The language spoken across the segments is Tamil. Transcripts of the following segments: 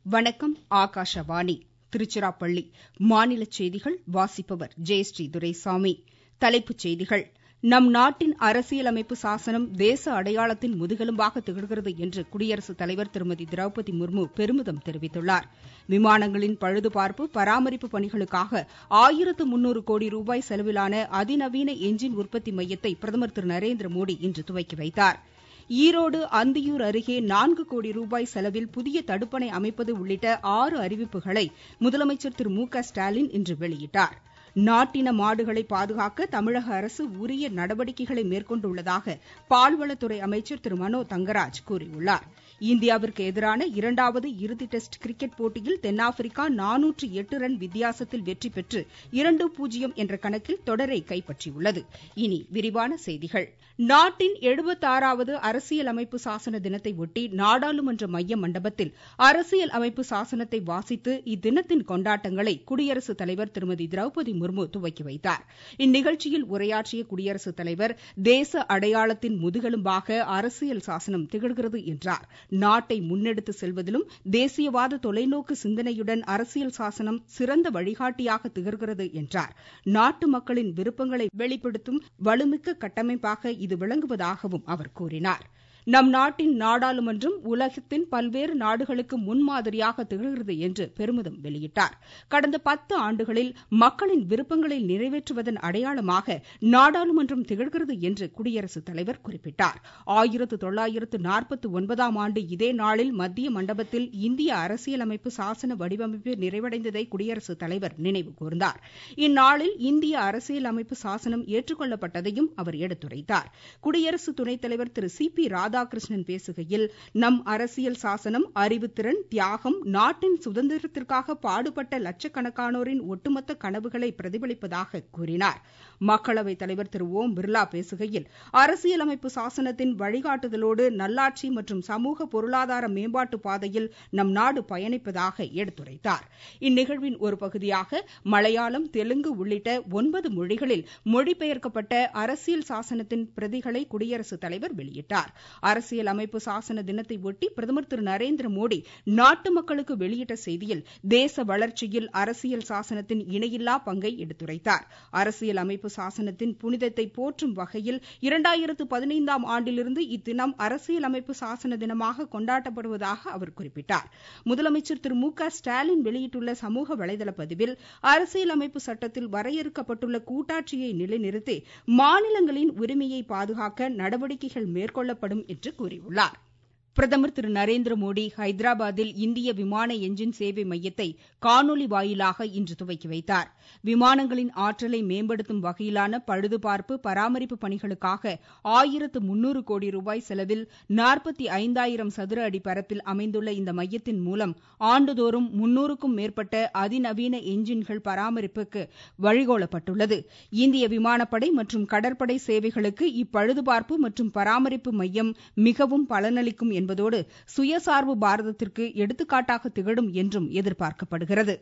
வணக்கம் ஆகாஷவாணி திருச்சிராப்பள்ளி மாநில செய்திகள் வாசிப்பவர் ஜெயஸ்ரீ துரைசாமி தலைப்புச் செய்திகள் நம் நாட்டின் அரசியலமைப்பு சாசனம் தேச அடையாளத்தின் முதுகெலும்பாக திகழ்கிறது என்று குடியரசுத் தலைவர் திருமதி திரௌபதி முர்மு பெருமிதம் தெரிவித்துள்ளார் விமானங்களின் பழுதுபார்ப்பு பராமரிப்பு பணிகளுக்காக ஆயிரத்து முன்னூறு கோடி ரூபாய் செலவிலான அதிநவீன எஞ்சின் உற்பத்தி மையத்தை பிரதமர் திரு நரேந்திர மோடி இன்று துவக்கி வைத்தார் ஈரோடு அந்தியூர் அருகே நான்கு கோடி ரூபாய் செலவில் புதிய தடுப்பணை அமைப்பது உள்ளிட்ட ஆறு அறிவிப்புகளை முதலமைச்சர் திரு மு க ஸ்டாலின் இன்று வெளியிட்டார் நாட்டின மாடுகளை பாதுகாக்க தமிழக அரசு உரிய நடவடிக்கைகளை மேற்கொண்டுள்ளதாக பால்வளத்துறை அமைச்சர் திரு மனோ தங்கராஜ் கூறியுள்ளார் இந்தியாவிற்கு எதிரான இரண்டாவது இறுதி டெஸ்ட் கிரிக்கெட் போட்டியில் தென்னாப்பிரிக்கா நானூற்று எட்டு ரன் வித்தியாசத்தில் வெற்றி பெற்று இரண்டு பூஜ்ஜியம் என்ற கணக்கில் தொடரை கைப்பற்றியுள்ளது இனி விரிவான செய்திகள் நாட்டின் எழுபத்தாறாவது அரசியல் அமைப்பு சாசன தினத்தை ஒட்டி நாடாளுமன்ற மைய மண்டபத்தில் அரசியல் அமைப்பு சாசனத்தை வாசித்து இத்தினத்தின் கொண்டாட்டங்களை குடியரசுத் தலைவர் திருமதி திரௌபதி முர்மு துவக்கி வைத்தார் இந்நிகழ்ச்சியில் உரையாற்றிய குடியரசுத் தலைவர் தேச அடையாளத்தின் முதுகெலும்பாக அரசியல் சாசனம் திகழ்கிறது என்றார் நாட்டை முன்னெடுத்து செல்வதிலும் தேசியவாத தொலைநோக்கு சிந்தனையுடன் அரசியல் சாசனம் சிறந்த வழிகாட்டியாக திகழ்கிறது என்றார் நாட்டு மக்களின் விருப்பங்களை வெளிப்படுத்தும் வலுமிக்க கட்டமைப்பாக இது விளங்குவதாகவும் அவர் கூறினார் நம் நாட்டின் நாடாளுமன்றம் உலகத்தின் பல்வேறு நாடுகளுக்கு முன்மாதிரியாக திகழ்கிறது என்று பெருமிதம் வெளியிட்டார் கடந்த பத்து ஆண்டுகளில் மக்களின் விருப்பங்களை நிறைவேற்றுவதன் அடையாளமாக நாடாளுமன்றம் திகழ்கிறது என்று குடியரசுத் தலைவர் குறிப்பிட்டார் ஆயிரத்து தொள்ளாயிரத்து நாற்பத்தி ஒன்பதாம் ஆண்டு இதே நாளில் மத்திய மண்டபத்தில் இந்திய அரசியலமைப்பு சாசன வடிவமைப்பு நிறைவடைந்ததை குடியரசுத் தலைவர் நினைவு கூர்ந்தார் இந்நாளில் இந்திய அரசியலமைப்பு சாசனம் ஏற்றுக்கொள்ளப்பட்டதையும் அவர் எடுத்துரைத்தார் குடியரசு துணைத் தலைவர் திரு சி பி ராதா ராதாகிருஷ்ணன் பேசுகையில் நம் அரசியல் சாசனம் அறிவுத்திறன் தியாகம் நாட்டின் சுதந்திரத்திற்காக பாடுபட்ட லட்சக்கணக்கானோரின் ஒட்டுமொத்த கனவுகளை பிரதிபலிப்பதாக கூறினார் மக்களவைத் தலைவர் திரு ஓம் பிர்லா பேசுகையில் அரசியலமைப்பு சாசனத்தின் வழிகாட்டுதலோடு நல்லாட்சி மற்றும் சமூக பொருளாதார மேம்பாட்டு பாதையில் நம் நாடு பயணிப்பதாக எடுத்துரைத்தார் இந்நிகழ்வின் ஒரு பகுதியாக மலையாளம் தெலுங்கு உள்ளிட்ட ஒன்பது மொழிகளில் மொழிபெயர்க்கப்பட்ட அரசியல் சாசனத்தின் பிரதிகளை குடியரசுத் தலைவர் வெளியிட்டார் அரசியல் அமைப்பு சாசன தினத்தை ஒட்டி பிரதமர் திரு நரேந்திர மோடி நாட்டு மக்களுக்கு வெளியிட்ட செய்தியில் தேச வளர்ச்சியில் அரசியல் சாசனத்தின் இணையில்லா பங்கை எடுத்துரைத்தார் அரசியல் அமைப்பு சாசனத்தின் புனிதத்தை போற்றும் வகையில் இரண்டாயிரத்து பதினைந்தாம் ஆண்டிலிருந்து இத்தினம் அரசியல் அமைப்பு சாசன தினமாக கொண்டாடப்படுவதாக அவர் குறிப்பிட்டார் முதலமைச்சர் திரு மு க ஸ்டாலின் வெளியிட்டுள்ள சமூக வலைதள பதிவில் அரசியல் அமைப்பு சட்டத்தில் வரையறுக்கப்பட்டுள்ள கூட்டாட்சியை நிலைநிறுத்தி மாநிலங்களின் உரிமையை பாதுகாக்க நடவடிக்கைகள் மேற்கொள்ளப்படும் என்று கூறியுள்ளார் பிரதமர் திரு நரேந்திர மோடி ஹைதராபாத்தில் இந்திய விமான எஞ்சின் சேவை மையத்தை காணொலி வாயிலாக இன்று துவக்கி வைத்தார் விமானங்களின் ஆற்றலை மேம்படுத்தும் வகையிலான பழுதுபார்ப்பு பராமரிப்பு பணிகளுக்காக ஆயிரத்து முன்னூறு கோடி ரூபாய் செலவில் நாற்பத்தி ஐந்தாயிரம் சதுர அடி பரப்பில் அமைந்துள்ள இந்த மையத்தின் மூலம் ஆண்டுதோறும் முன்னூறுக்கும் மேற்பட்ட அதிநவீன எஞ்சின்கள் பராமரிப்புக்கு வழிகோலப்பட்டுள்ளது இந்திய விமானப்படை மற்றும் கடற்படை சேவைகளுக்கு இப்பழுதுபார்ப்பு மற்றும் பராமரிப்பு மையம் மிகவும் பலனளிக்கும் என்பதோடு சுயசார்பு பாரதத்திற்கு எடுத்துக்காட்டாக திகழும் என்றும் எதிர்பார்க்கப்படுகிறது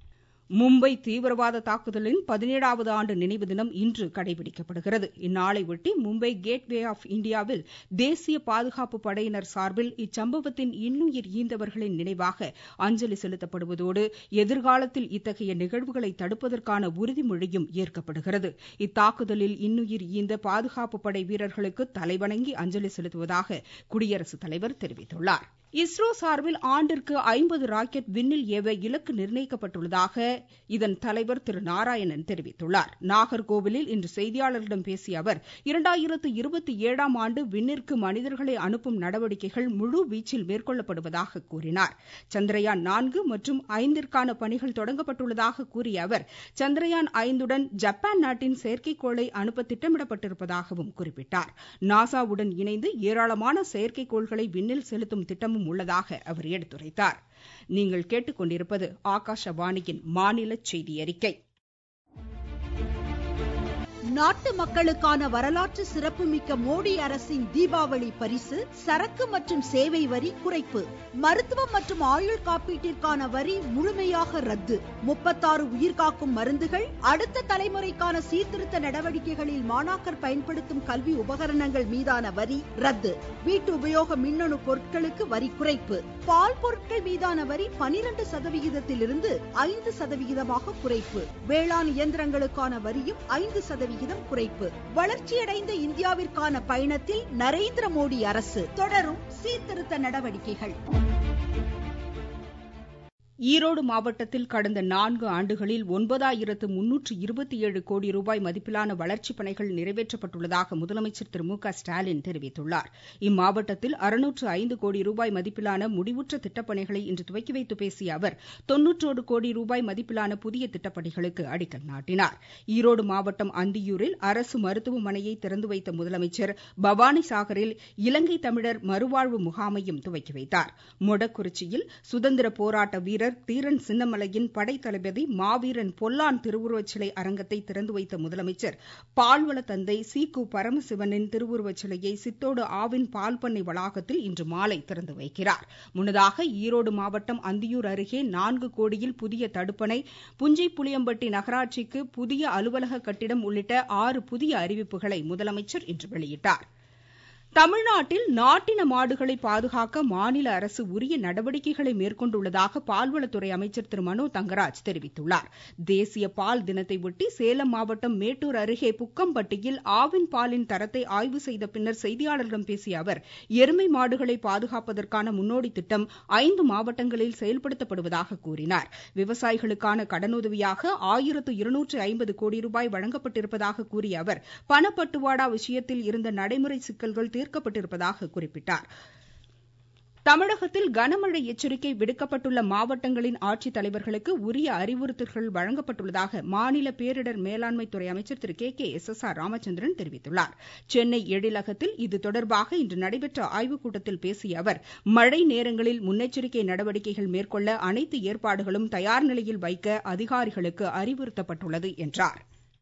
மும்பை தீவிரவாத தாக்குதலின் பதினேழாவது ஆண்டு நினைவு தினம் இன்று கடைபிடிக்கப்படுகிறது இந்நாளையொட்டி மும்பை கேட்வே ஆஃப் இந்தியாவில் தேசிய பாதுகாப்பு படையினர் சார்பில் இச்சம்பவத்தின் இன்னுயிர் ஈந்தவர்களின் நினைவாக அஞ்சலி செலுத்தப்படுவதோடு எதிர்காலத்தில் இத்தகைய நிகழ்வுகளை தடுப்பதற்கான உறுதிமொழியும் ஏற்கப்படுகிறது இத்தாக்குதலில் இன்னுயிர் ஈந்த பாதுகாப்பு படை வீரர்களுக்கு தலைவணங்கி அஞ்சலி செலுத்துவதாக குடியரசுத் தலைவர் தெரிவித்துள்ளார் இஸ்ரோ சார்பில் ஆண்டிற்கு ஐம்பது ராக்கெட் விண்ணில் ஏவ இலக்கு நிர்ணயிக்கப்பட்டுள்ளதாக இதன் தலைவர் திரு நாராயணன் தெரிவித்துள்ளார் நாகர்கோவிலில் இன்று செய்தியாளர்களிடம் பேசிய அவர் இரண்டாயிரத்து இருபத்தி ஏழாம் ஆண்டு விண்ணிற்கு மனிதர்களை அனுப்பும் நடவடிக்கைகள் முழு வீச்சில் மேற்கொள்ளப்படுவதாக கூறினார் சந்திரயான் நான்கு மற்றும் ஐந்திற்கான பணிகள் தொடங்கப்பட்டுள்ளதாக கூறிய அவர் சந்திரயான் ஐந்துடன் ஜப்பான் நாட்டின் செயற்கைக்கோளை அனுப்ப திட்டமிடப்பட்டிருப்பதாகவும் குறிப்பிட்டார் நாசாவுடன் இணைந்து ஏராளமான செயற்கைக்கோள்களை விண்ணில் செலுத்தும் திட்டமும் உள்ளதாக அவர் எடுத்துரைத்தார் நீங்கள் கேட்டுக்கொண்டிருப்பது ஆகாஷவாணியின் மாநில செய்தி அறிக்கை நாட்டு மக்களுக்கான வரலாற்று சிறப்புமிக்க மோடி அரசின் தீபாவளி பரிசு சரக்கு மற்றும் சேவை வரி குறைப்பு மருத்துவம் மற்றும் ஆயுள் காப்பீட்டிற்கான வரி முழுமையாக ரத்து முப்பத்தாறு உயிர்காக்கும் மருந்துகள் அடுத்த தலைமுறைக்கான சீர்திருத்த நடவடிக்கைகளில் மாணாக்கர் பயன்படுத்தும் கல்வி உபகரணங்கள் மீதான வரி ரத்து வீட்டு உபயோக மின்னணு பொருட்களுக்கு வரி குறைப்பு பால் பொருட்கள் மீதான வரி பனிரெண்டு சதவிகிதத்திலிருந்து ஐந்து சதவிகிதமாக குறைப்பு வேளாண் இயந்திரங்களுக்கான வரியும் ஐந்து சதவிகிதம் குறைப்பு வளர்ச்சியடைந்த இந்தியாவிற்கான பயணத்தில் நரேந்திர மோடி அரசு தொடரும் சீர்திருத்த நடவடிக்கைகள் ஈரோடு மாவட்டத்தில் கடந்த நான்கு ஆண்டுகளில் ஒன்பதாயிரத்து முன்னூற்று இருபத்தி ஏழு கோடி ரூபாய் மதிப்பிலான வளர்ச்சிப் பணிகள் நிறைவேற்றப்பட்டுள்ளதாக முதலமைச்சர் திரு மு க ஸ்டாலின் தெரிவித்துள்ளார் இம்மாவட்டத்தில் அறுநூற்று ஐந்து கோடி ரூபாய் மதிப்பிலான முடிவுற்ற திட்டப்பணிகளை இன்று துவக்கி வைத்து பேசிய அவர் தொன்னூற்றோடு கோடி ரூபாய் மதிப்பிலான புதிய திட்டப்பணிகளுக்கு அடிக்கல் நாட்டினார் ஈரோடு மாவட்டம் அந்தியூரில் அரசு மருத்துவமனையை திறந்து வைத்த முதலமைச்சர் பவானி சாகரில் இலங்கை தமிழர் மறுவாழ்வு முகாமையும் துவக்கி வைத்தார் மொடக்குறிச்சியில் சுதந்திர போராட்ட வீரர் வீரர் தீரன் சின்னமலையின் படைத்தளபதி மாவீரன் பொல்லான் திருவுருவச் சிலை அரங்கத்தை திறந்து வைத்த முதலமைச்சர் பால்வள தந்தை சி கு பரமசிவனின் திருவுருவச் சிலையை சித்தோடு ஆவின் பால் பண்ணை வளாகத்தில் இன்று மாலை திறந்து வைக்கிறார் முன்னதாக ஈரோடு மாவட்டம் அந்தியூர் அருகே நான்கு கோடியில் புதிய தடுப்பணை புஞ்சை புளியம்பட்டி நகராட்சிக்கு புதிய அலுவலக கட்டிடம் உள்ளிட்ட ஆறு புதிய அறிவிப்புகளை முதலமைச்சர் இன்று வெளியிட்டார் தமிழ்நாட்டில் நாட்டின மாடுகளை பாதுகாக்க மாநில அரசு உரிய நடவடிக்கைகளை மேற்கொண்டுள்ளதாக பால்வளத்துறை அமைச்சர் திரு மனோ தங்கராஜ் தெரிவித்துள்ளார் தேசிய பால் தினத்தையொட்டி சேலம் மாவட்டம் மேட்டூர் அருகே புக்கம்பட்டியில் ஆவின் பாலின் தரத்தை ஆய்வு செய்த பின்னர் செய்தியாளர்களிடம் பேசிய அவர் எருமை மாடுகளை பாதுகாப்பதற்கான முன்னோடி திட்டம் ஐந்து மாவட்டங்களில் செயல்படுத்தப்படுவதாக கூறினார் விவசாயிகளுக்கான கடனுதவியாக ஆயிரத்து இருநூற்று ஐம்பது கோடி ரூபாய் வழங்கப்பட்டிருப்பதாக கூறிய அவர் பணப்பட்டுவாடா விஷயத்தில் இருந்த நடைமுறை சிக்கல்கள் தீர்க்கப்பட்டிருப்பதாக குறிப்பிட்டார் தமிழகத்தில் கனமழை எச்சரிக்கை விடுக்கப்பட்டுள்ள மாவட்டங்களின் ஆட்சித் தலைவர்களுக்கு உரிய அறிவுறுத்தல்கள் வழங்கப்பட்டுள்ளதாக மாநில பேரிடர் மேலாண்மைத்துறை அமைச்சர் Thiru K K S S R Ramachandran தெரிவித்துள்ளார் சென்னை எழிலகத்தில் இது தொடர்பாக இன்று நடைபெற்ற ஆய்வுக் கூட்டத்தில் பேசிய அவர் மழை நேரங்களில் முன்னெச்சரிக்கை நடவடிக்கைகள் மேற்கொள்ள அனைத்து ஏற்பாடுகளும் தயார் நிலையில் வைக்க அதிகாரிகளுக்கு அறிவுறுத்தப்பட்டுள்ளது என்றார்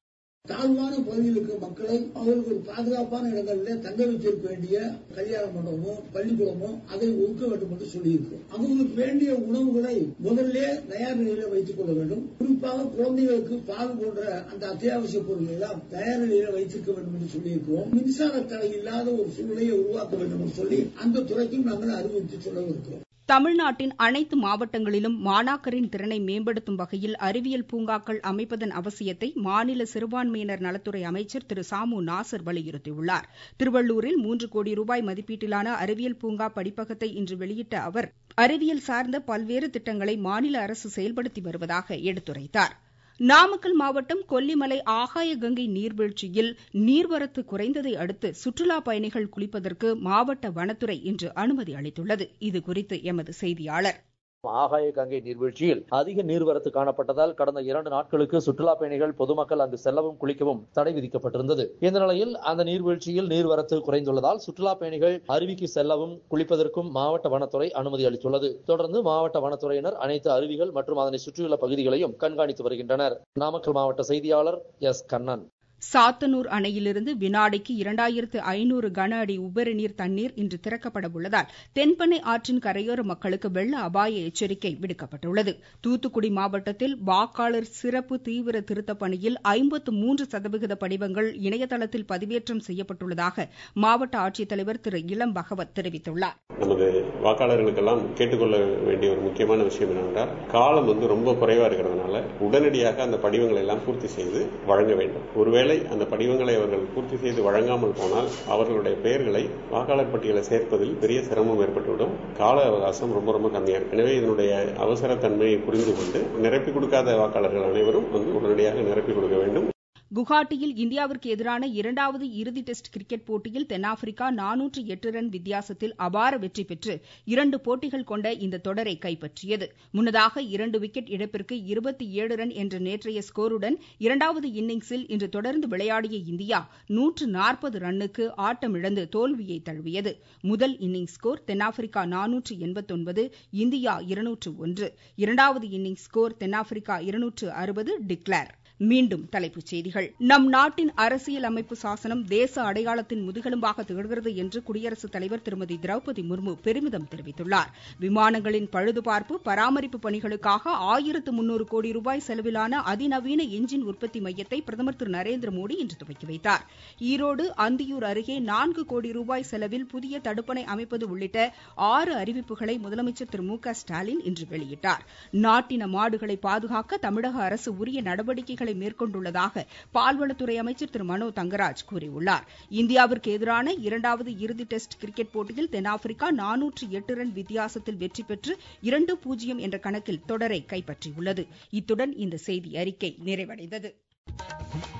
தாழ்வான பகுதிகளுக்கு மக்களை அவர்களுக்கு ஒரு பாதுகாப்பான இடங்களிலே தங்க வைத்திருக்க வேண்டிய கல்யாண மண்டபமோ பள்ளிக்கூடமோ அதை ஒதுக்க வேண்டும் என்று சொல்லியிருக்கிறோம் அவர்களுக்கு வேண்டிய உணவுகளை முதல்ல தயார் நிலையில வைத்துக் கொள்ள வேண்டும் குறிப்பாக குழந்தைகளுக்கு பால் போன்ற அந்த அத்தியாவசிய பொருட்கள் எல்லாம் தயார் நிலையில வைத்திருக்க வேண்டும் என்று சொல்லியிருக்கிறோம் மின்சார தடை இல்லாத ஒரு சூழ்நிலையை உருவாக்க வேண்டும் என்று சொல்லி அந்த துறைக்கும் நாங்கள் அறிவுறுத்தி சொல்லவிருக்கிறோம் தமிழ்நாட்டின் அனைத்து மாவட்டங்களிலும் மாணாக்கரின் திறனை மேம்படுத்தும் வகையில் அறிவியல் பூங்காக்கள் அமைப்பதன் அவசியத்தை மாநில சிறுபான்மையினர் நலத்துறை அமைச்சர் திரு சாமு நாசர் வலியுறுத்தியுள்ளார் திருவள்ளூரில் மூன்று கோடி ரூபாய் மதிப்பீட்டிலான அறிவியல் பூங்கா படிப்பகத்தை இன்று வெளியிட்ட அவர் அறிவியல் சார்ந்த பல்வேறு திட்டங்களை மாநில அரசு செயல்படுத்தி வருவதாக எடுத்துரைத்தார் நாமக்கல் மாவட்டம் கொல்லிமலை ஆகாய கங்கை நீர்வீழ்ச்சியில் நீர்வரத்து குறைந்ததை அடுத்து சுற்றுலாப் பயணிகள் குளிப்பதற்கு மாவட்ட வனத்துறை இன்று அனுமதி அளித்துள்ளது இதுகுறித்து எமது செய்தியாளர் ஆகாய கங்கை நீர்வீழ்ச்சியில் அதிக நீர்வரத்து காணப்பட்டதால் கடந்த இரண்டு நாட்களுக்கு சுற்றுலா பயணிகள் பொதுமக்கள் அங்கு செல்லவும் குளிக்கவும் தடை விதிக்கப்பட்டிருந்தது இந்த நிலையில் அந்த நீர்வீழ்ச்சியில் நீர்வரத்து குறைந்துள்ளதால் சுற்றுலா பயணிகள் அருவிக்கு செல்லவும் குளிப்பதற்கும் மாவட்ட வனத்துறை அனுமதி அளித்துள்ளது தொடர்ந்து மாவட்ட வனத்துறையினர் அனைத்து அருவிகள் மற்றும் அதனை சுற்றியுள்ள பகுதிகளையும் கண்காணித்து வருகின்றனர் நாமக்கல் மாவட்ட செய்தியாளர் எஸ் கண்ணன் சாத்தனூர் அணையிலிருந்து வினாடிக்கு இரண்டாயிரத்து ஐநூறு கன அடி உபரி நீர் தண்ணீர் இன்று திறக்கப்பட உள்ளதால் தென்பெண்ணை ஆற்றின் கரையோர மக்களுக்கு வெள்ள அபாய எச்சரிக்கை விடுக்கப்பட்டுள்ளது தூத்துக்குடி மாவட்டத்தில் வாக்காளர் சிறப்பு தீவிர திருத்தப் பணியில் ஐம்பத்து மூன்று சதவிகித படிவங்கள் இணையதளத்தில் பதிவேற்றம் செய்யப்பட்டுள்ளதாக மாவட்ட ஆட்சித்தலைவர் திரு இளம் பகவத் தெரிவித்துள்ளார் நமது வாக்காளர்களுக்கெல்லாம் கேட்டுக்கொள்ள வேண்டிய ஒரு முக்கியமான விஷயம் என்னவென்றால் காலம் வந்து ரொம்ப குறைவா இருக்கிறதுனால உடனடியாக அந்த படிவங்களை எல்லாம் பூர்த்தி செய்து வழங்க வேண்டும் ஒருவேளை அந்த படிவங்களை அவர்கள் பூர்த்தி செய்து வழங்காமல் போனால் அவர்களுடைய பெயர்களை வாக்காளர் பட்டியலை சேர்ப்பதில் பெரிய சிரமம் ஏற்பட்டுவிடும் கால அவகாசம் ரொம்ப ரொம்ப கம்மியாக இருக்கும் எனவே இதனுடைய அவசரத்தன்மையை புரிந்து கொண்டு நிரப்பி கொடுக்காத வாக்காளர்கள் அனைவரும் வந்து உடனடியாக நிரப்பி கொடுக்க வேண்டும் குவஹாட்டியில் இந்தியாவிற்கு எதிரான இரண்டாவது இறுதி டெஸ்ட் கிரிக்கெட் போட்டியில் தென்னாப்பிரிக்கா நானூற்று எட்டு ரன் வித்தியாசத்தில் அபார வெற்றி பெற்று இரண்டு போட்டிகள் கொண்ட இந்த தொடரை கைப்பற்றியது முன்னதாக இரண்டு விக்கெட் இழப்பிற்கு இருபத்தி ஏழு ரன் என்ற நேற்றைய ஸ்கோருடன் இரண்டாவது இன்னிங்ஸில் இன்று தொடர்ந்து விளையாடிய இந்தியா நூற்று நாற்பது ரன்னுக்கு ஆட்டமிழந்து தோல்வியை தழுவியது முதல் இன்னிங்ஸ் ஸ்கோர் தென்னாப்பிரிக்கா நானூற்று எண்பத்தொன்பது இந்தியா இருநூற்று ஒன்று இரண்டாவது இன்னிங்ஸ் ஸ்கோர் தென்னாப்பிரிக்கா இருநூற்று அறுபது டிக்ளேர் மீண்டும் தலைப்புச் செய்திகள் நம் நாட்டின் அரசியல் அமைப்பு சாசனம் தேச அடையாளத்தின் முதுகெலும்பாக திகழ்கிறது என்று குடியரசுத் தலைவர் திருமதி திரௌபதி முர்மு பெருமிதம் தெரிவித்துள்ளார் விமானங்களின் பழுதுபார்ப்பு பராமரிப்பு பணிகளுக்காக ஆயிரத்து முன்னூறு கோடி ரூபாய் செலவிலான அதிநவீன எஞ்சின் உற்பத்தி மையத்தை பிரதமர் திரு நரேந்திர மோடி இன்று துவக்கி வைத்தார் ஈரோடு அந்தியூர் அருகே நான்கு கோடி ரூபாய் செலவில் புதிய தடுப்பணை அமைப்பது உள்ளிட்ட ஆறு அறிவிப்புகளை முதலமைச்சர் திரு மு க ஸ்டாலின் இன்று வெளியிட்டார் நாட்டின மாடுகளை பாதுகாக்க தமிழக அரசு உரிய நடவடிக்கைகளை மேற்கொண்டுள்ளதாக பால்வளத்துறை அமைச்சர் திரு மனோ தங்கராஜ் கூறியுள்ளார் இந்தியாவிற்கு எதிரான இரண்டாவது இறுதி டெஸ்ட் கிரிக்கெட் போட்டியில் தென்னாப்பிரிக்கா நானூற்று எட்டு ரன் வித்தியாசத்தில் வெற்றி பெற்று இரண்டு பூஜ்ஜியம் என்ற கணக்கில் தொடரை கைப்பற்றியுள்ளது இத்துடன் இந்த செய்தி அறிக்கை நிறைவடைந்தது